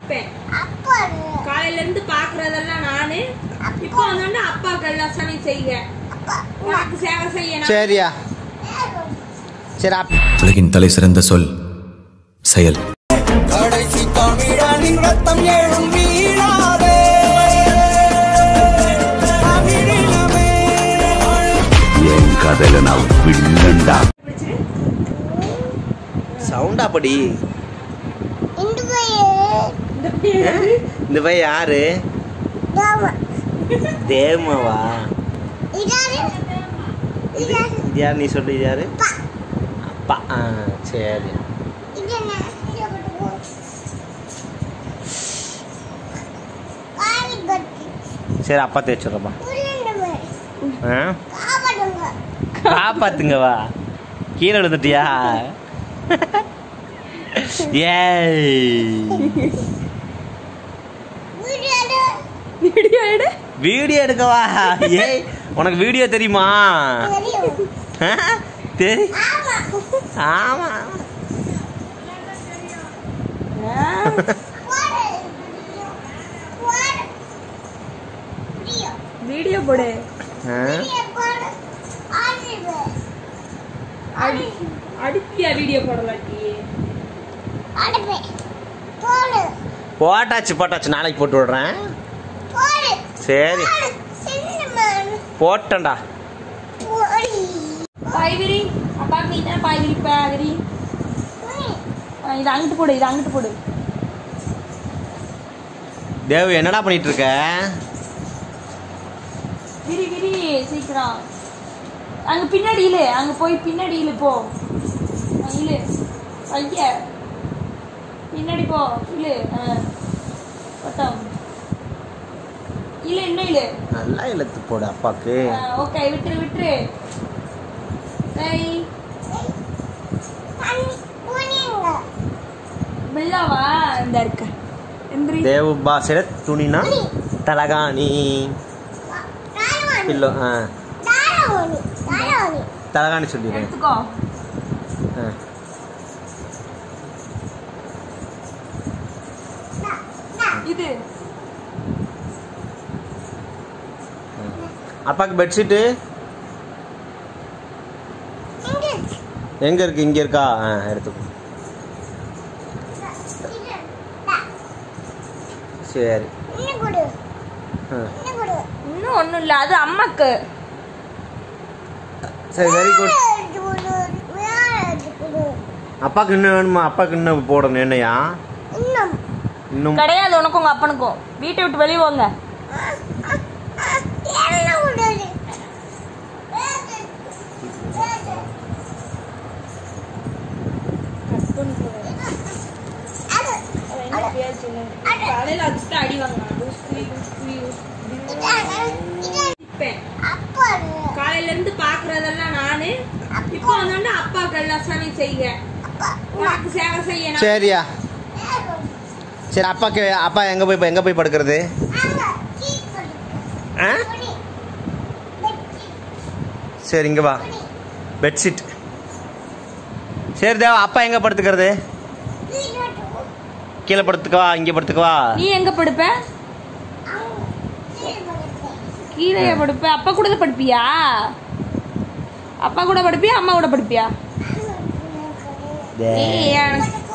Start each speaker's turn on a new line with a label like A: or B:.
A: இருப்பேன் காலையில இருந்து பாக்குறதெல்லாம் நானு இப்போ வந்து அப்பாக்கு எல்லாம் சனி செய்க உனக்கு சேவை செய்ய நான்
B: சரியா சரி அப்
C: உலகின் தலை சிறந்த சொல் செயல்
D: கடைசி தமிழனின் ரத்தம் ஏழும் வீழாதே தமிழினமே
E: என் கதையில நான் வில்லன்டா
A: பிடிச்சிரு
B: சவுண்டா படி
A: இந்த பேரு
B: இந்த பையன் யாரு தேவமாவா இது இது யார் நீ சொல்லு இது யாரு அப்பா ஆ சரி சரி அப்பா தேய்ச்சிடுறப்பா ஆ காப்பாத்துங்க வா கீழே விழுந்துட்டியா ஏய்
A: வீடியோ எடு
B: வீடியோ எடுக்கவா ஏய் உனக்கு வீடியோ தெரியுமா ஆ? தெரி ஆமா
A: வீடியோ போடு
B: ஆ?
A: அடி அடிப்பியா வீடியோ போடலாட்டி
B: போட்டாச்சு போட்டாச்சு நாளைக்கு போட்டு விடுறேன் சரி போட்டேன்டா
A: பாய்விரி அப்பா நீ தான் பாய்விரி பாய்விரி இது அங்கிட்டு போடு இது அங்கிட்டு போடு
B: தேவ் என்னடா பண்ணிட்டு இருக்க
A: விரி விரி சீக்கிரம் அங்க பின்னாடி இழு அங்க போய் பின்னாடி இழு போ அங்க இழு ஐய பின்னாடி போ இழு ஆ. பட்டம் இழு இன்னும் இழு
B: நல்லா இழுத்து போடு அப்பாக்கு
A: ஓகே விட்டுரு விட்டுரு கை பில்லாவா இந்த இருக்க எந்திரி
B: தேவ் பாசையில துணினா தலகாணி பில்லோ ஆ தலகாணி சொல்லிடுறேன்
A: எடுத்துக்கோ
B: ஆ.
A: இது
B: அப்பாக்கு பெட்ஷீட்டு எங்க இருக்கு இங்க இருக்கா ஆ எடுத்துக்கோ சரி ஆ.
A: இன்னும் ஒண்ணும் இல்ல அது அம்மாக்கு
B: சரி வெரி குட் அப்பாக்கு இன்னும் வேணுமா அப்பாக்கு இன்னும் போடணும் என்னையா இன்னும்
A: கிடையாது உனக்கும் உங்க அப்பனுக்கும் வீட்டை விட்டு வெளியே போங்க காலையில அடிச்சுட்டு அடி வாங்கினான் காலையில இருந்து பாக்குறதெல்லாம் நானு இப்போ வந்து அப்பாக்கு எல்லாம் சனி செய்க உனக்கு சேவை செய்ய நான்
B: சரியா சரி அப்பாக்கு அப்பா எங்க போய் எங்க போய் படுக்கிறது ஆ சரி இங்க வா பெட்ஷீட் சரி தேவா அப்பா எங்க படுத்துக்கிறது கீழே படுத்துக்கவா இங்க படுத்துக்கவா
A: நீ எங்க படுப்ப கீழே படுப்ப அப்பா கூட தான் படுப்பியா அப்பா கூட படுப்பியா அம்மா கூட படுப்பியா
B: டேய்.
A: ஏய், எனக்கு